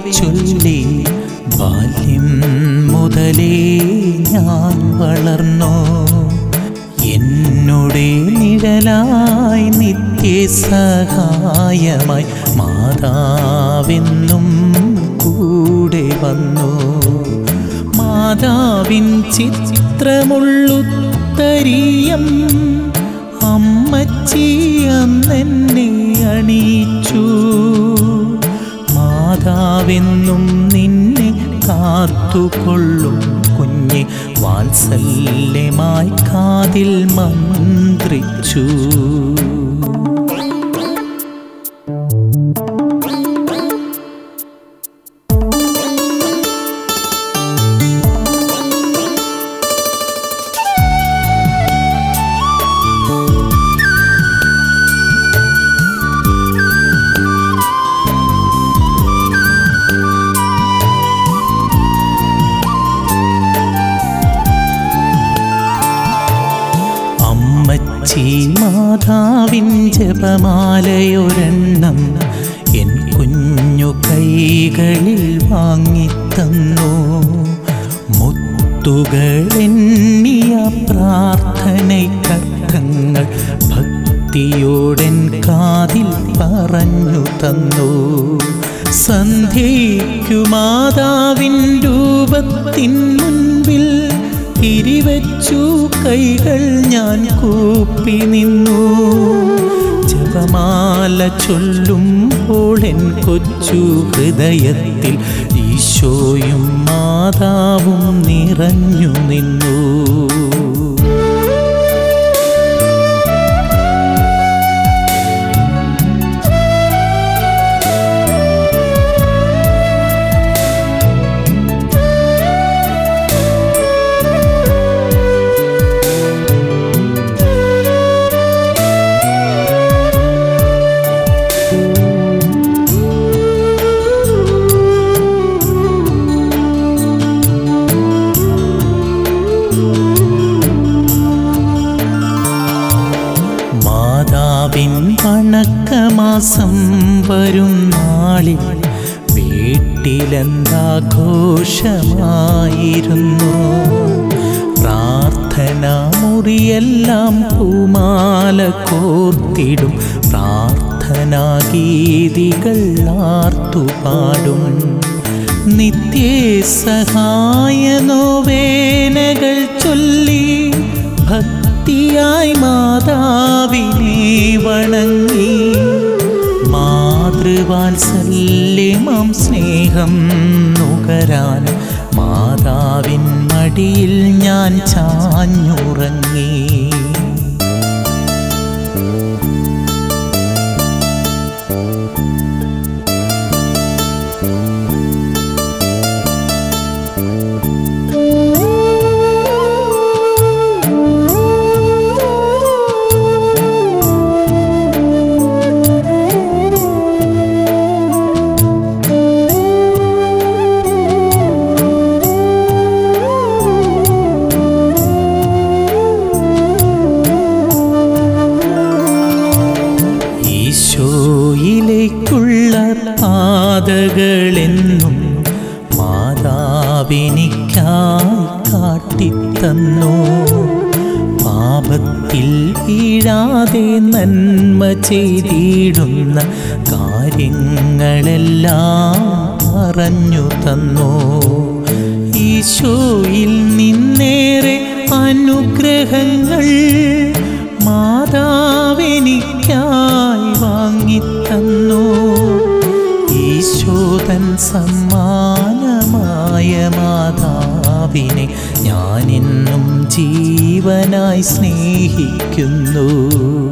ചൊല്ലി ബാല്യം മുതലേ ഞാൻ വളർന്നു എന്നുടെ നിഴലായി നിത്യസഹായമായി മാതാവെന്നും കൂടെ വന്നു മാതാവിൻ ചിത്രമുള്ളുത്തരീയം അമ്മച്ചി അന്നെന്നെ അണിയിച്ചു മാതാവെന്നും നിന്നെ കാത്തുകൊള്ളും കുഞ്ഞെ വാത്സല്യമായി കാതിൽ മന്ത്രിച്ചു അമ്മച്ചി മാതാവിൻ ജപമാലയൊരെണ്ണം എൻ കുഞ്ഞു കൈകളിൽ വാങ്ങിത്തന്നു മുത്തുകൾ എണ്ണിയ പ്രാർത്ഥനയ്ക്കർത്ഥങ്ങൾ ഭക്തിയോടെൻ കാതിൽ പറഞ്ഞു തന്നു സന്ധ്യയ്ക്കു മാതാവിൻ രൂപത്തിൻ മുൻപിൽ തിരിവച്ചു കൈകൾ ഞാൻ കൂപ്പി നിന്നു ജപമാല ചൊല്ലുമ്പോൾ എൻ കൊച്ചു ഹൃദയത്തിൽ ഈശോയും മാതാവും നിറഞ്ഞു നിന്നു മാതാവിൻ വണക്കമാസം വരും നാളിൽ വീട്ടിലെന്താഘോഷമായിരുന്നു പ്രാർത്ഥന മുറിയെല്ലാം പൂമാല കോർത്തിടും പ്രാർത്ഥനാ ഗീതികൾ ആർത്തുപാടും നിത്യസഹായ നോവേനകൾ ചൊല്ലി ഭക്തിയായി മാതാവിനെ വണങ്ങി മാതൃവാത്സല്യമാം സ്നേഹം നുകരാൻ മാതാവിൻ മടിയിൽ ഞാൻ ചാഞ്ഞുറങ്ങി ഈശോയിലേക്കുള്ള പാതകളെന്നും മാതാവിനിക്കായി കാട്ടിത്തന്നു പാപത്തിൽ വീഴാതെ നന്മ ചെയ്തിടുന്ന കാര്യങ്ങളെല്ലാം പറഞ്ഞു തന്നു ഈശോയിൽ നിന്നേറെ അനുഗ്രഹങ്ങൾ മാതാവെനിക്കായി വാങ്ങിത്തന്നു ഈശോതൻ സമ്മാനമായ മാതാവിനെ ഞാനിന്നും ജീവനായി സ്നേഹിക്കുന്നു